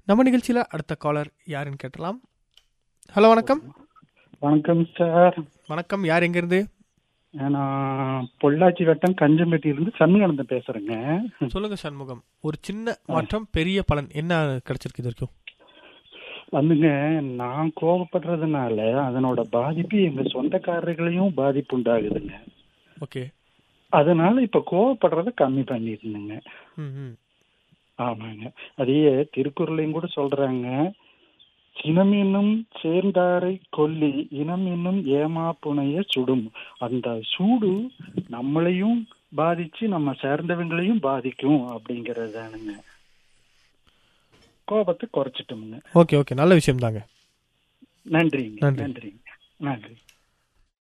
நம்ம நிகழ்ச்சியில் அடுத்த காலர் யாருன்னு கேட்டலாம் ஹலோ வணக்கம் வணக்கம் சார் வணக்கம் யார் எங்கேருந்து நான் பொள்ளாச்சி வட்டம் கஞ்சம்பேட்டியிலிருந்து சண்முகானந்தம் பேசுறேங்க சொல்லுங்க சண்முகம் ஒரு சின்ன மாற்றம் பெரிய பலன் என்ன கிடைச்சிருக்கு இது வரைக்கும் வந்துங்க நான் கோபப்படுறதுனால அதனோட பாதிப்பு எங்க சொந்தக்காரர்களையும் பாதிப்பு உண்டாகுதுங்க ஓகே அதனால இப்ப கோவப்படுறத கம்மி பண்ணிருந்தேங்க ம் ம் ஆமாங்க அதையே திருக்குறளையும் கூட சொல்றாங்க சினம் என்னும் சேர்ந்தாரை கொல்லி இனம் என்னும் ஏமா புனைய சுடும் அந்த சூடு நம்மளையும் பாதிச்சு நம்ம சேர்ந்தவங்களையும் பாதிக்கும் அப்படிங்கறது தானுங்க கோபத்தை குறைச்சிட்டோமுங்க ஓகே ஓகே நல்ல விஷயம் தாங்க நன்றிங்க நன்றி. நன்றிங்க நன்றி